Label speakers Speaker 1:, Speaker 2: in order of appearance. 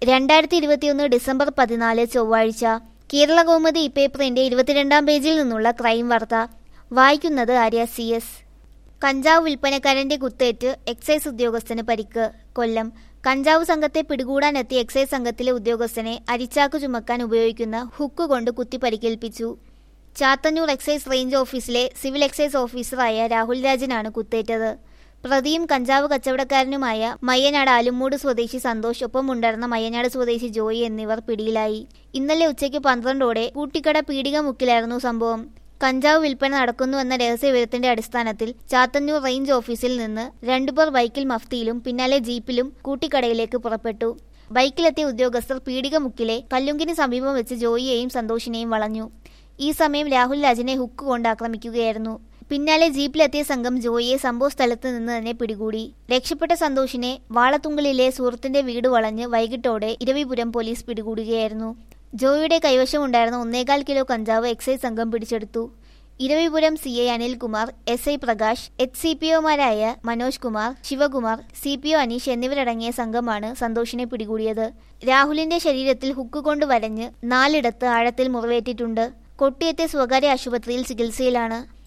Speaker 1: രണ്ടായിരത്തി ഇരുപത്തിയൊന്ന് ഡിസംബർ പതിനാല് ചൊവ്വാഴ്ച കേരള കൗമുദി ഇപ്പേപ്പറിന്റെ ഇരുപത്തിരണ്ടാം പേജിൽ നിന്നുള്ള ക്രൈം വാർത്ത വായിക്കുന്നത് ആര്യ സി എസ് കഞ്ചാവ് വിൽപ്പനക്കാരന്റെ കുത്തേറ്റ് എക്സൈസ് ഉദ്യോഗസ്ഥന് പരിക്ക് കൊല്ലം കഞ്ചാവ് സംഘത്തെ പിടികൂടാനെത്തിയ എക്സൈസ് സംഘത്തിലെ ഉദ്യോഗസ്ഥനെ അരിച്ചാക്ക് ചുമക്കാൻ ഉപയോഗിക്കുന്ന ഹുക്ക് കൊണ്ട് കുത്തി പരിക്കേൽപ്പിച്ചു ചാത്തന്നൂർ എക്സൈസ് റേഞ്ച് ഓഫീസിലെ സിവിൽ എക്സൈസ് ഓഫീസറായ രാഹുൽ രാജനാണ് കുത്തേറ്റത് പ്രതിയും കഞ്ചാവ് കച്ചവടക്കാരനുമായ മയ്യനാട് ആലുമൂട് സ്വദേശി സന്തോഷ് ഒപ്പം ഉണ്ടായിരുന്ന മയ്യനാട് സ്വദേശി ജോയി എന്നിവർ പിടിയിലായി ഇന്നലെ ഉച്ചയ്ക്ക് പന്ത്രണ്ടോടെ കൂട്ടിക്കട പീടിക മുക്കിലായിരുന്നു സംഭവം കഞ്ചാവ് വിൽപ്പന നടക്കുന്നുവെന്ന രഹസ്യവിവരത്തിന്റെ അടിസ്ഥാനത്തിൽ ചാത്തന്നൂർ റേഞ്ച് ഓഫീസിൽ നിന്ന് രണ്ടുപേർ ബൈക്കിൽ മഫ്തിയിലും പിന്നാലെ ജീപ്പിലും കൂട്ടിക്കടയിലേക്ക് പുറപ്പെട്ടു ബൈക്കിലെത്തിയ ഉദ്യോഗസ്ഥർ പീടിക മുക്കിലെ കല്ലുങ്കിന് സമീപം വെച്ച് ജോയിയെയും സന്തോഷിനെയും വളഞ്ഞു ഈ സമയം രാഹുൽ രാജിനെ ഹുക്ക് കൊണ്ട് ആക്രമിക്കുകയായിരുന്നു പിന്നാലെ ജീപ്പിലെത്തിയ സംഘം ജോയിയെ സംഭവ സ്ഥലത്ത് നിന്ന് തന്നെ പിടികൂടി രക്ഷപ്പെട്ട സന്തോഷിനെ വാളത്തുങ്കലിലെ സുഹൃത്തിന്റെ വീട് വളഞ്ഞ് വൈകിട്ടോടെ ഇരവിപുരം പോലീസ് പിടികൂടുകയായിരുന്നു ജോയിയുടെ കൈവശമുണ്ടായിരുന്ന ഒന്നേകാൽ കിലോ കഞ്ചാവ് എക്സൈസ് സംഘം പിടിച്ചെടുത്തു Eravipuram C I Anilkumar S I Prakash H C P ഒമാരായ Manoj Kumar Sivakumar C P O Aneesh എന്നിവരടങ്ങിയ സംഘമാണ് സന്തോഷിനെ പിടികൂടിയത് രാഹുലിന്റെ ശരീരത്തിൽ ഹുക്ക് കൊണ്ട് വരഞ്ഞ് നാലിടത്ത് ആഴത്തിൽ മുറിവേറ്റിട്ടുണ്ട് കൊട്ടിയത്തെ സ്വകാര്യ ആശുപത്രിയിൽ ചികിത്സയിലാണ്